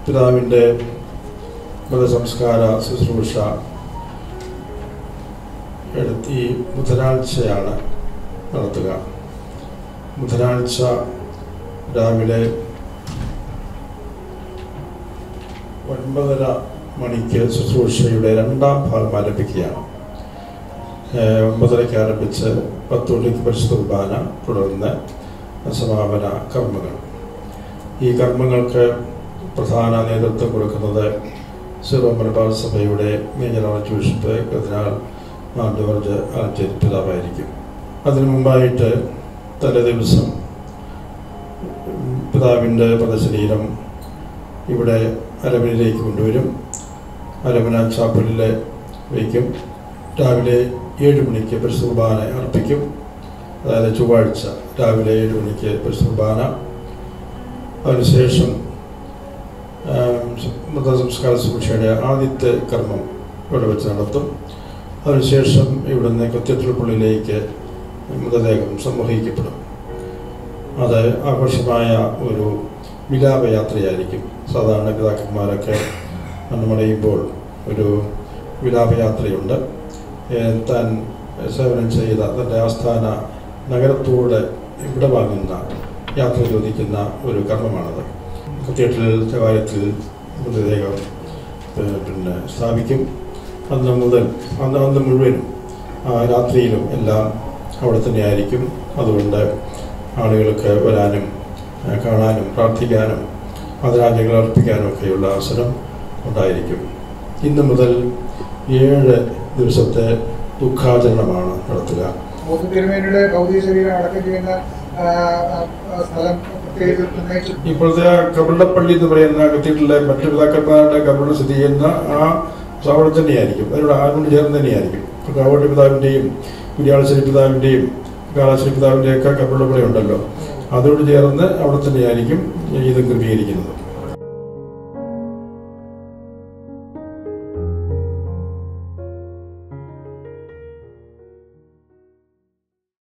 പിതാവിൻ്റെ മതസംസ്കാര ശുശ്രൂഷ എടുത്ത് ഈ ബുധനാഴ്ചയാണ് നടത്തുക ബുധനാഴ്ച രാവിലെ ഒൻപതര മണിക്ക് ശുശ്രൂഷയുടെ രണ്ടാം ഭാഗം ആരംഭിക്കുകയാണ് ഏഹ് ഒമ്പതരയ്ക്ക് ആരംഭിച്ച് പത്ത് മണിക്ക് പരിശുദ്ധ കുർബാന തുടർന്ന് സമാപന കർമ്മങ്ങൾ ഈ കർമ്മങ്ങൾക്ക് പ്രധാന നേതൃത്വം കൊടുക്കുന്നത് സിറോ മലബാർ സഭയുടെ മേജർ ആർച്ച് ബിഷപ്പ് കർദിനാൾ മാർ ജോർജ് ആർച്ചേരി പിതാവായിരിക്കും അതിനു മുമ്പായിട്ട് തലേ ദിവസം പിതാവിൻ്റെ പദശരീരം ഇവിടെ അരമനയിലേക്ക് കൊണ്ടുവരും അരമന ചാപ്പലിൽ വയ്ക്കും രാവിലെ ഏഴ് മണിക്ക് പരിശുദ്ധ കുർബാന അർപ്പിക്കും അതായത് ചൊവ്വാഴ്ച രാവിലെ ഏഴ് മണിക്ക് പരിശുദ്ധ കുർബാന അതിനുശേഷം മൃതസംസ്കാര ശുശ്രൂഷയുടെ ആദ്യത്തെ കർമ്മം ഇവിടെ വെച്ച് നടത്തും അതിനുശേഷം ഇവിടുന്ന് കത്തീഡ്രൽ പള്ളിയിലേക്ക് മൃതദേഹം സംവഹിക്കപ്പെടും അത് ആഘോഷമായ ഒരു വിലാപയാത്രയായിരിക്കും സാധാരണ പിതാക്കന്മാരൊക്കെ മണ്ണമടയുമ്പോൾ ഒരു വിലാപയാത്രയുണ്ട് ഏഹ് താൻ സേവനം ചെയ്ത തൻ്റെ ആസ്ഥാന നഗരത്തോട് ഇവിടെ വാങ്ങുന്ന യാത്ര ചോദിക്കുന്ന ഒരു കർമ്മമാണത് കത്തീഡ്രൽ ദേവാലയത്തിൽ മൃതദേഹം ഏഹ് പിന്നെ സ്ഥാപിക്കും അന്ന് മുതൽ അന്ന് അന്ന് മുഴുവനും ആ രാത്രിയിലും എല്ലാം അവിടെ തന്നെയായിരിക്കും അതുകൊണ്ട് ആളുകൾക്ക് വരാനും ഏഹ് കാണാനും പ്രാർത്ഥിക്കാനും ആദരാഞ്ജലികൾ അർപ്പിക്കാനും ഒക്കെയുള്ള അവസരം ഉണ്ടായിരിക്കും ഇന്ന് മുതൽ ഏഴ് ദിവസത്തെ ദുഃഖാചരണമാണ് നടത്തുക മൂന്ന് തിരുമേനിയുടെ ഭൗതിക ശരീരം അടക്കം ചെയ്യുന്ന ആ, ആ, ആ സ്ഥലം പ്രത്യേകിച്ച് നിർണ്ണയിച്ചു ഇപ്പോഴത്തെ ആ കബറിടപ്പള്ളി എന്ന് പറയുന്ന കത്തീഡ്രലിലെ മറ്റു പിതാക്കന്മാരുടെ കബറിടം സ്ഥിതി ചെയ്യുന്ന ആ അവിടെ തന്നെയായിരിക്കും അതിനോട് ആരോട് ചേർന്ന് തന്നെയായിരിക്കും കാവട്ടി പിതാവിൻ്റെയും കുര്യാളശ്ശേരി പിതാവിൻ്റെയും കാളശ്ശേരി പിതാവിൻ്റെയും ഒക്കെ കബറിടപ്പള്ളി ഉണ്ടല്ലോ അതോട് ചേർന്ന് അവിടെ തന്നെയായിരിക്കും ഇതും ക്രമീകരിക്കുന്നത്